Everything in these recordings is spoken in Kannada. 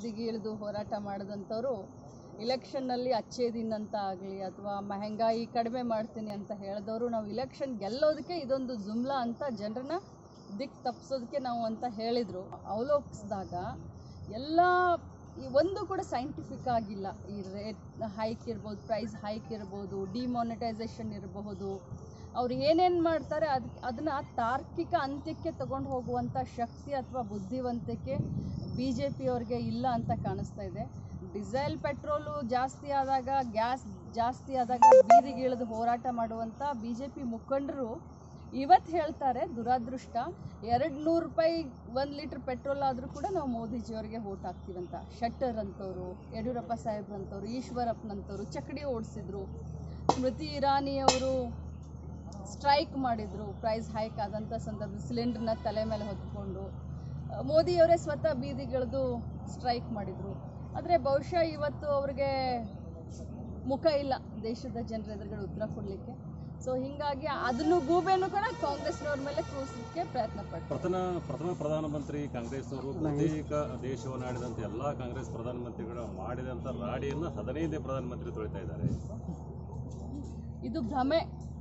ಬೀದಿಗೆ ಇಳಿದು ಹೋರಾಟ ಮಾಡಿದಂಥವ್ರು ಇಲೆಕ್ಷನ್ನಲ್ಲಿ ಅಚ್ಚೇ ದಿನ್ ಅಂತ ಆಗಲಿ ಅಥವಾ ಮೆಹಂಗಾಯಿ ಕಡಿಮೆ ಮಾಡ್ತೀನಿ ಅಂತ ಹೇಳಿದವರು ನಾವು ಇಲೆಕ್ಷನ್ ಗೆಲ್ಲೋದಕ್ಕೆ ಇದೊಂದು ಜುಮ್ಲಾ ಅಂತ ಜನರನ್ನ ದಿಕ್ ತಪ್ಪಿಸೋದಕ್ಕೆ ನಾವು ಅಂತ ಹೇಳಿದರು ಅವಲೋಕಿಸಿದಾಗ ಎಲ್ಲ ಈ ಒಂದು ಕೂಡ ಸೈಂಟಿಫಿಕ್ ಆಗಿಲ್ಲ ಈ ರೇಟ್ ಹೈಕ್ ಇರ್ಬೋದು ಪ್ರೈಸ್ ಹೈಕ್ ಇರ್ಬೋದು ಡಿಮಾನಿಟೈಸೇಷನ್ ಇರಬಹುದು ಅವ್ರು ಏನೇನು ಮಾಡ್ತಾರೆ ಅದು ಅದನ್ನು ತಾರ್ಕಿಕ ಅಂತ್ಯಕ್ಕೆ ತಗೊಂಡು ಹೋಗುವಂಥ ಶಕ್ತಿ ಅಥವಾ ಬುದ್ಧಿವಂತಿಕೆ ಬಿ ಜೆ ಪಿಯವ್ರಿಗೆ ಇಲ್ಲ ಅಂತ ಕಾಣಿಸ್ತಾ ಇದೆ ಡಿಸೈಲ್ ಪೆಟ್ರೋಲು ಜಾಸ್ತಿ ಆದಾಗ ಗ್ಯಾಸ್ ಜಾಸ್ತಿ ಆದಾಗ ಬೀದಿಗೆ ಇಳಿದು ಹೋರಾಟ ಮಾಡುವಂಥ ಬಿ ಜೆ ಪಿ ಮುಖಂಡರು ಇವತ್ತು ಹೇಳ್ತಾರೆ ದುರಾದೃಷ್ಟ ಎರಡು ನೂರು ರೂಪಾಯಿ ಒಂದು ಲೀಟ್ರ್ ಪೆಟ್ರೋಲ್ ಆದರೂ ಕೂಡ ನಾವು ಮೋದಿಜಿಯವರಿಗೆ ವೋಟ್ ಹಾಕ್ತೀವಂತ ಶೆಟ್ಟರ್ ಅಂತವರು ಯಡಿಯೂರಪ್ಪ ಸಾಹೇಬ್ರಂಥವ್ರು ಈಶ್ವರಪ್ಪನಂಥವ್ರು ಚಕಡಿ ಓಡಿಸಿದ್ರು ಸ್ಮೃತಿ ಇರಾನಿಯವರು ಸ್ಟ್ರೈಕ್ ಮಾಡಿದರು ಪ್ರೈಸ್ ಹೈಕ್ ಆದಂಥ ಸಂದರ್ಭ ಸಿಲಿಂಡ್ರನ್ನ ತಲೆ ಮೇಲೆ ಹೊತ್ಕೊಂಡು ಆ, ಮೋದಿಯವರೇ ಸ್ವತಃ ಬೀದಿಗಿಳಿದು ಸ್ಟ್ರೈಕ್ ಮಾಡಿದರು ಆದರೆ ಬಹುಶಃ ಇವತ್ತು ಅವ್ರಿಗೆ ಮುಖ ಇಲ್ಲ ದೇಶದ ಜನರ ಎದುರುಗಡೆ ಉತ್ತರ ಕೊಡಲಿಕ್ಕೆ ಸೊ ಹೀಗಾಗಿ ಅದನ್ನು ಗೂಬೆನೂ ಕೂಡ ಕಾಂಗ್ರೆಸ್ನವ್ರ ಮೇಲೆ ಕೂರಿಸಲಿಕ್ಕೆ ಪ್ರಯತ್ನ ಪಡ್ತಾರೆ ಪ್ರಥಮ ಪ್ರಥಮ ಪ್ರಧಾನಮಂತ್ರಿ ಕಾಂಗ್ರೆಸ್ನವರು ಬಹುತೇಕ ದೇಶವನ್ನು ಆಡಿದಂಥ ಎಲ್ಲ ಕಾಂಗ್ರೆಸ್ ಪ್ರಧಾನಮಂತ್ರಿಗಳು ಮಾಡಿದಂಥ ರಾಡಿಯನ್ನು ಹದಿನೈದೇ ಪ್ರಧಾನಮಂತ್ರಿ ತೊಳಿತಾ ಇದ್ದಾರೆ ಇದು ಭ್ರಮೆ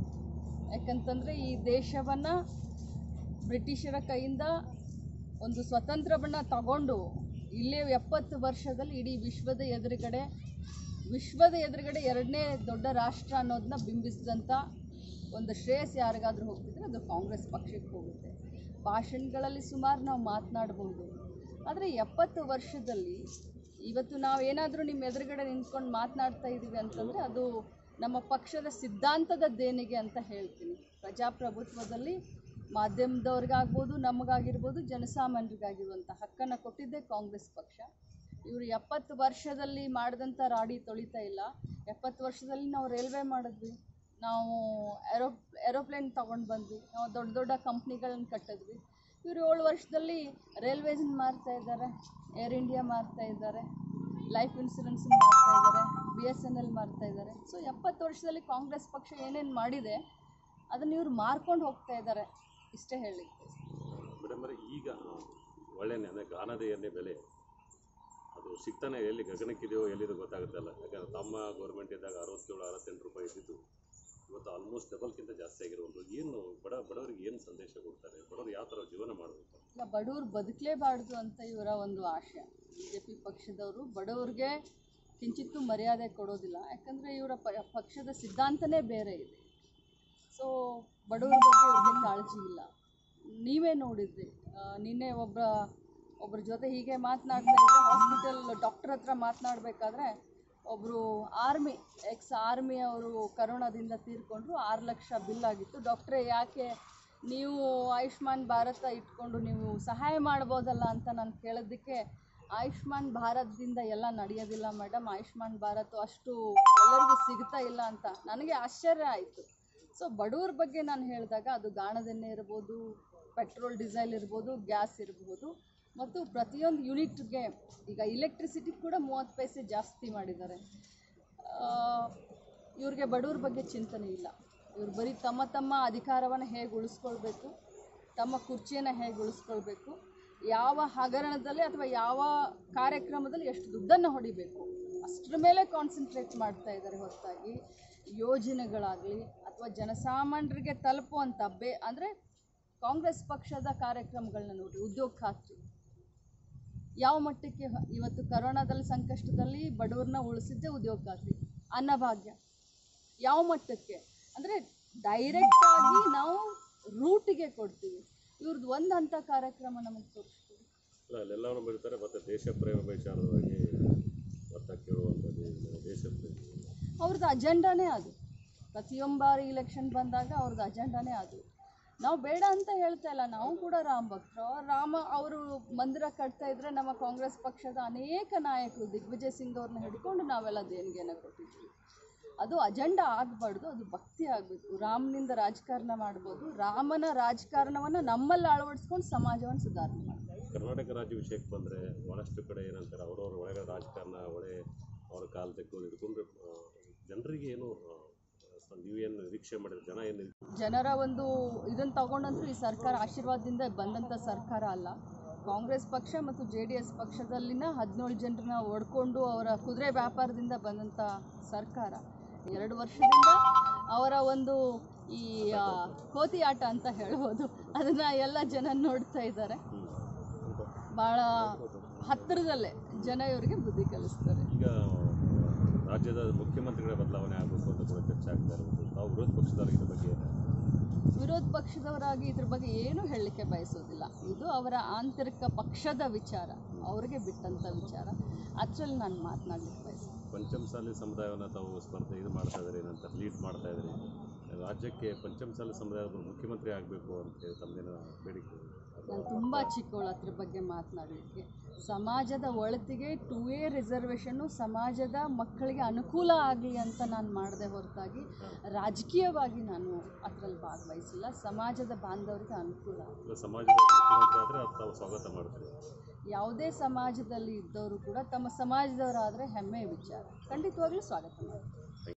ಯಾಕಂತಂದರೆ ಈ ದೇಶವನ್ನು ಬ್ರಿಟಿಷರ ಕೈಯಿಂದ ಒಂದು ಸ್ವತಂತ್ರವನ್ನು ತಗೊಂಡು ಇಲ್ಲೇ ಎಪ್ಪತ್ತು ವರ್ಷದಲ್ಲಿ ಇಡೀ ವಿಶ್ವದ ಎದುರುಗಡೆ ವಿಶ್ವದ ಎದುರುಗಡೆ ಎರಡನೇ ದೊಡ್ಡ ರಾಷ್ಟ್ರ ಅನ್ನೋದನ್ನ ಬಿಂಬಿಸಿದಂಥ ಒಂದು ಶ್ರೇಯಸ್ ಯಾರಿಗಾದ್ರೂ ಹೋಗ್ತಿದ್ರೆ ಅದು ಕಾಂಗ್ರೆಸ್ ಪಕ್ಷಕ್ಕೆ ಹೋಗುತ್ತೆ ಭಾಷಣಗಳಲ್ಲಿ ಸುಮಾರು ನಾವು ಮಾತನಾಡ್ಬೋದು ಆದರೆ ಎಪ್ಪತ್ತು ವರ್ಷದಲ್ಲಿ ಇವತ್ತು ನಾವು ಏನಾದರೂ ನಿಮ್ಮ ಎದುರುಗಡೆ ನಿಂತ್ಕೊಂಡು ಮಾತನಾಡ್ತಾ ಇದ್ದೀವಿ ಅಂತಂದರೆ ಅದು ನಮ್ಮ ಪಕ್ಷದ ಸಿದ್ಧಾಂತದ ದೇಣಿಗೆ ಅಂತ ಹೇಳ್ತೀನಿ ಪ್ರಜಾಪ್ರಭುತ್ವದಲ್ಲಿ ಮಾಧ್ಯಮದವ್ರಿಗಾಗ್ಬೋದು ನಮಗಾಗಿರ್ಬೋದು ಜನಸಾಮಾನ್ಯರಿಗಾಗಿರುವಂಥ ಹಕ್ಕನ್ನು ಕೊಟ್ಟಿದ್ದೇ ಕಾಂಗ್ರೆಸ್ ಪಕ್ಷ ಇವರು ಎಪ್ಪತ್ತು ವರ್ಷದಲ್ಲಿ ಮಾಡಿದಂಥ ರಾಡಿ ತೊಳಿತಾ ಇಲ್ಲ ಎಪ್ಪತ್ತು ವರ್ಷದಲ್ಲಿ ನಾವು ರೈಲ್ವೆ ಮಾಡಿದ್ವಿ ನಾವು ಏರೋ ಏರೋಪ್ಲೇನ್ ತೊಗೊಂಡು ಬಂದ್ವಿ ನಾವು ದೊಡ್ಡ ದೊಡ್ಡ ಕಂಪ್ನಿಗಳನ್ನ ಕಟ್ಟಿದ್ವಿ ಇವರು ಏಳು ವರ್ಷದಲ್ಲಿ ರೈಲ್ವೇಸನ್ನ ಮಾರ್ತಾ ಇದ್ದಾರೆ ಏರ್ ಇಂಡಿಯಾ ಮಾರ್ತಾ ಇದ್ದಾರೆ ಲೈಫ್ ಇನ್ಸೂರೆನ್ಸ್ ಮಾಡ್ತಾ ಇದ್ದಾರೆ ಬಿ ಎಸ್ ಎನ್ ಎಲ್ ಮಾಡ್ತಾ ಇದ್ದಾರೆ ಸೊ ಎಪ್ಪತ್ತು ವರ್ಷದಲ್ಲಿ ಕಾಂಗ್ರೆಸ್ ಪಕ್ಷ ಏನೇನು ಮಾಡಿದೆ ಅದನ್ನು ಇವ್ರು ಮಾರ್ಕೊಂಡು ಹೋಗ್ತಾ ಇದ್ದಾರೆ ಇಷ್ಟೇ ಹೇಳಲಿಕ್ಕೆ ಮೇಡಮ್ ಈಗ ಒಳ್ಳೆ ಅಂದರೆ ಗಾನದ ಎಣ್ಣೆ ಬೆಲೆ ಅದು ಸಿಗ್ತಾನೆ ಎಲ್ಲಿ ಗಗನಕ್ಕಿದೆಯೋ ಎಲ್ಲಿದೆ ಗೊತ್ತಾಗುತ್ತಲ್ಲ ಯಾಕಂದ್ರೆ ತಮ್ಮ ಗೌರ್ಮೆಂಟ್ ಇದ್ದಾಗ ಅರವತ್ತೇಳು ಅರವತ್ತೆಂಟು ರೂಪಾಯಿ ಇದ್ದಿದ್ದು ಇವತ್ತು ಆಲ್ಮೋಸ್ಟ್ ಡಬಲ್ಗಿಂತ ಜಾಸ್ತಿ ಆಗಿರುವಂಥದ್ದು ಏನು ಬಡ ಬಡವರಿಗೆ ಏನು ಸಂದೇಶ ಕೊಡ್ತಾರೆ ಬಡವರು ಯಾವ ಥರ ಜೀವನ ಮಾಡಬೇಕು ಈಗ ಬಡವ್ರು ಬದುಕಲೇಬಾರ್ದು ಅಂತ ಇವರ ಒಂದು ಆಶೆ ಬಿ ಜೆ ಪಿ ಪಕ್ಷದವರು ಬಡವ್ರಿಗೆ ಕಿಂಚಿತ್ತೂ ಮರ್ಯಾದೆ ಕೊಡೋದಿಲ್ಲ ಯಾಕಂದರೆ ಇವರ ಪ ಪಕ್ಷದ ಸಿದ್ಧಾಂತನೇ ಬೇರೆ ಇದೆ ಸೊ ಬಡವರ ಬಗ್ಗೆ ಇವ್ರಿಗೆ ಕಾಳಜಿ ಇಲ್ಲ ನೀವೇ ನೋಡಿದ್ರಿ ಆ, ನಿನ್ನೆ ಒಬ್ಬ ಒಬ್ಬರ ಜೊತೆ ಹೀಗೆ ಮಾತನಾಡ್ತಾ ಇದ್ದರೆ ಹಾಸ್ಪಿಟಲ್ ಡಾಕ್ಟರ್ ಹತ್ರ ಮಾತನಾಡಬೇಕಾದ್ರೆ ಒಬ್ಬರು ಆರ್ಮಿ ಎಕ್ಸ್ ಆರ್ಮಿ ಅವರು ಕರೋನಾದಿಂದ ತೀರ್ಕೊಂಡ್ರು ಆರು ಲಕ್ಷ ಬಿಲ್ ಆಗಿತ್ತು ಡಾಕ್ಟ್ರೇ ಯಾಕೆ ನೀವು ಆಯುಷ್ಮಾನ್ ಭಾರತ ಇಟ್ಕೊಂಡು ನೀವು ಸಹಾಯ ಮಾಡ್ಬೋದಲ್ಲ ಅಂತ ನಾನು ಕೇಳೋದಕ್ಕೆ ಆಯುಷ್ಮಾನ್ ಭಾರತದಿಂದ ಎಲ್ಲ ನಡೆಯೋದಿಲ್ಲ ಮೇಡಮ್ ಆಯುಷ್ಮಾನ್ ಭಾರತ್ ಅಷ್ಟು ಎಲ್ಲರಿಗೂ ಸಿಗ್ತಾ ಇಲ್ಲ ಅಂತ ನನಗೆ ಆಶ್ಚರ್ಯ ಆಯಿತು ಸೊ ಬಡವ್ರ ಬಗ್ಗೆ ನಾನು ಹೇಳಿದಾಗ ಅದು ಗಾಣದೆಣ್ಣೆ ಇರ್ಬೋದು ಪೆಟ್ರೋಲ್ ಡೀಸೆಲ್ ಇರ್ಬೋದು ಗ್ಯಾಸ್ ಇರ್ಬೋದು ಮತ್ತು ಪ್ರತಿಯೊಂದು ಯೂನಿಟ್ಗೆ ಈಗ ಇಲೆಕ್ಟ್ರಿಸಿಟಿ ಕೂಡ ಮೂವತ್ತು ಪೈಸೆ ಜಾಸ್ತಿ ಮಾಡಿದ್ದಾರೆ ಇವ್ರಿಗೆ ಬಡವ್ರ ಬಗ್ಗೆ ಚಿಂತನೆ ಇಲ್ಲ ಇವ್ರು ಬರೀ ತಮ್ಮ ತಮ್ಮ ಅಧಿಕಾರವನ್ನು ಹೇಗೆ ಉಳಿಸ್ಕೊಳ್ಬೇಕು ತಮ್ಮ ಕುರ್ಚಿಯನ್ನು ಹೇಗೆ ಉಳಿಸ್ಕೊಳ್ಬೇಕು ಯಾವ ಹಗರಣದಲ್ಲಿ ಅಥವಾ ಯಾವ ಕಾರ್ಯಕ್ರಮದಲ್ಲಿ ಎಷ್ಟು ದುಡ್ಡನ್ನು ಹೊಡಿಬೇಕು ಅಷ್ಟರ ಮೇಲೆ ಕಾನ್ಸಂಟ್ರೇಟ್ ಮಾಡ್ತಾ ಇದ್ದಾರೆ ಹೊರತಾಗಿ ಯೋಜನೆಗಳಾಗಲಿ ಅಥವಾ ಜನಸಾಮಾನ್ಯರಿಗೆ ತಲುಪುವಂಥ ಬೇ ಅಂದರೆ ಕಾಂಗ್ರೆಸ್ ಪಕ್ಷದ ಕಾರ್ಯಕ್ರಮಗಳನ್ನ ನೋಡಿ ಉದ್ಯೋಗ ಖಾತ್ರಿ ಯಾವ ಮಟ್ಟಕ್ಕೆ ಹ- ಇವತ್ತು ಕರೋನಾದಲ್ಲಿ ಸಂಕಷ್ಟದಲ್ಲಿ ಬಡವ್ರನ್ನ ಉಳಿಸಿದ್ದೆ ಉದ್ಯೋಗ ಖಾತ್ರಿ ಅನ್ನಭಾಗ್ಯ ಯಾವ ಮಟ್ಟಕ್ಕೆ ಅಂದರೆ ಡೈರೆಕ್ಟ್ ಆಗಿ ನಾವು ರೂಟಿಗೆ ಕೊಡ್ತೀವಿ ಇವ್ರದ್ದು ಒಂದು ಹಂತ ಕಾರ್ಯಕ್ರಮ ನಮಗೆ ತೋರಿಸ್ತೀವಿ ಅಲ್ಲ ಅಲ್ಲೆಲ್ಲವನ್ನೂ ಬರೀತಾರೆ ಮತ್ತು ದೇಶ ಪ್ರೇಮ ವಿಚಾರವಾಗಿ ಒತ್ತ ಕೇಳುವಂಥದ್ದು ದೇಶ ಪ್ರೇಮ ಅವ್ರದ್ದು ಅಜೆಂಡಾನೇ ಅದು ಪ್ರತಿಯೊಂದು ಬಾರಿ ಇಲೆಕ್ಷನ್ ಬಂದಾಗ ಅವ್ರದ್ದು ಅಜೆಂಡಾನೇ ಅದು ನಾವು ಬೇಡ ಅಂತ ಹೇಳ್ತಾ ಇಲ್ಲ ನಾವು ಕೂಡ ರಾಮ ಭಕ್ತರು ರಾಮ ಅವರು ಮಂದಿರ ಕಟ್ತಾ ಇದ್ರೆ ನಮ್ಮ ಕಾಂಗ್ರೆಸ್ ಪಕ್ಷದ ಅನೇಕ ನಾಯಕರು ದಿಗ್ವಿಜಯ್ ಸಿಂಗ್ ಅವ್ರನ್ನ ಹಿಡ್ಕೊಂಡು ನಾವೆಲ್ಲ ದೇಣಿಗೆನ ಕೊಟ್ಟಿದ್ವಿ ಅದು ಅಜೆಂಡಾ ಆಗಬಾರ್ದು ಅದು ಭಕ್ತಿ ಆಗಬೇಕು ರಾಮನಿಂದ ರಾಜಕಾರಣ ಮಾಡ್ಬೋದು ರಾಮನ ರಾಜಕಾರಣವನ್ನು ನಮ್ಮಲ್ಲಿ ಅಳವಡಿಸ್ಕೊಂಡು ಸಮಾಜವನ್ನು ಸುಧಾರಣೆ ಮಾಡಬೇಕು ಕರ್ನಾಟಕ ರಾಜ್ಯ ವಿಷಯಕ್ಕೆ ಬಂದರೆ ಭಾಳಷ್ಟು ಕಡೆ ಏನಂತಾರೆ ಅವ್ರವ್ರ ಒಳಗಡೆ ರಾಜಕಾರಣ ಒಳ್ಳೆ ಅವ್ರ ಕಾಲು ತೆಕ್ಕೋದು ಹಿಡ್ಕೊಂಡ್ರೆ ಜನರಿಗೆ ಏನು ಆ, ಸ- ನೀವೇನು ನಿರೀಕ್ಷೆ ಮಾಡಿದ್ರೆ ಜನ ಏನು ಜನರ ಒಂದು ಇದನ್ನು ತಗೊಂಡಂತೂ ಈ ಸರ್ಕಾರ ಆಶೀರ್ವಾದದಿಂದ ಬಂದಂಥ ಸರ್ಕಾರ ಅಲ್ಲ ಕಾಂಗ್ರೆಸ್ ಪಕ್ಷ ಮತ್ತು ಜೆ ಡಿ ಎಸ್ ಪಕ್ಷದಲ್ಲಿನ ಹದಿನೇಳು ಜನರನ್ನ ಒಡ್ಕೊಂಡು ಅವರ ಕುದುರೆ ವ್ಯಾಪಾರದಿಂದ ಬಂದಂಥ ಸರ್ಕಾರ ಎರಡು ವರ್ಷದಿಂದ ಅವರ ಒಂದು ಈ ಆ, ಕೋತಿ ಆಟ ಅಂತ ಹೇಳ್ಬೋದು ಅದನ್ನು ಎಲ್ಲ ಜನ ನೋಡ್ತಾ ಇದ್ದಾರೆ ಭಾಳ ಹತ್ತಿರದಲ್ಲೇ ಜನ ಇವರಿಗೆ ಬುದ್ಧಿ ಕಲಿಸ್ತಾರೆ ಈಗ ರಾಜ್ಯದ ಮುಖ್ಯಮಂತ್ರಿಗಳ ಬದಲಾವಣೆ ಆಗಬೇಕು ಅಂತ ಕೂಡ ಚರ್ಚೆ ಆಗ್ತಾ ಇರೋದು ತಾವು ವಿರೋಧ ಪಕ್ಷದವರಿಗೆ ಇದ್ರ ಬಗ್ಗೆ ಏನು? ವಿರೋಧ ಪಕ್ಷದವರಾಗಿ ಇದ್ರ ಬಗ್ಗೆ ಏನೂ ಹೇಳಲಿಕ್ಕೆ ಬಯಸೋದಿಲ್ಲ ಇದು ಅವರ ಆಂತರಿಕ ಪಕ್ಷದ ವಿಚಾರ ಅವ್ರಿಗೆ ಬಿಟ್ಟಂಥ ವಿಚಾರ ಅದರಲ್ಲಿ ನಾನು ಮಾತನಾಡ್ಲಿಕ್ಕೆ ಬಯಸ್ತೀನಿ ಪಂಚಮಸಾಲಿ ಸಮುದಾಯವನ್ನು ತಾವು ಸ್ಪರ್ಧೆ ಇದು ಮಾಡ್ತಾ ಇದ್ದಾರೆ ಏನಂತ ಲೀಡ್ ಮಾಡ್ತಾ ಇದ್ದಾರೆ ರಾಜ್ಯಕ್ಕೆ ಪಂಚಮಸಾಲಿ ಸಮುದಾಯದವರು ಮುಖ್ಯಮಂತ್ರಿ ಆಗಬೇಕು ಅಂತ ಹೇಳಿ ತಮ್ಮದೇನೋ ಬೇಡಿಕೆ ನಾನು ತುಂಬ ಚಿಕ್ಕವಳು ಅದ್ರ ಬಗ್ಗೆ ಮಾತನಾಡಲಿಕ್ಕೆ ಸಮಾಜದ ಒಳತಿಗೆ ಟು ಎ ರಿಸರ್ವೇಷನ್ನು ಸಮಾಜದ ಮಕ್ಕಳಿಗೆ ಅನುಕೂಲ ಆಗಲಿ ಅಂತ ನಾನು ಮಾಡಿದೆ ಹೊರತಾಗಿ ರಾಜಕೀಯವಾಗಿ ನಾನು ಅದರಲ್ಲಿ ಭಾಗವಹಿಸಿಲ್ಲ ಸಮಾಜದ ಬಾಂಧವರಿಗೆ ಅನುಕೂಲ ಆಗಲಿ ಈಗ ಸಮಾಜದ ಮುಖ್ಯಮಂತ್ರಿ ಆದರೆ ಅದು ತಾವು ಸ್ವಾಗತ ಮಾಡ್ತೀರಿ ಯಾವುದೇ ಸಮಾಜದಲ್ಲಿ ಇದ್ದವರು ಕೂಡ ತಮ್ಮ ಸಮಾಜದವರಾದರೆ ಹೆಮ್ಮೆಯ ವಿಚಾರ ಖಂಡಿತವಾಗ್ಲೂ ಸ್ವಾಗತ ಮಾಡ್ತೀನಿ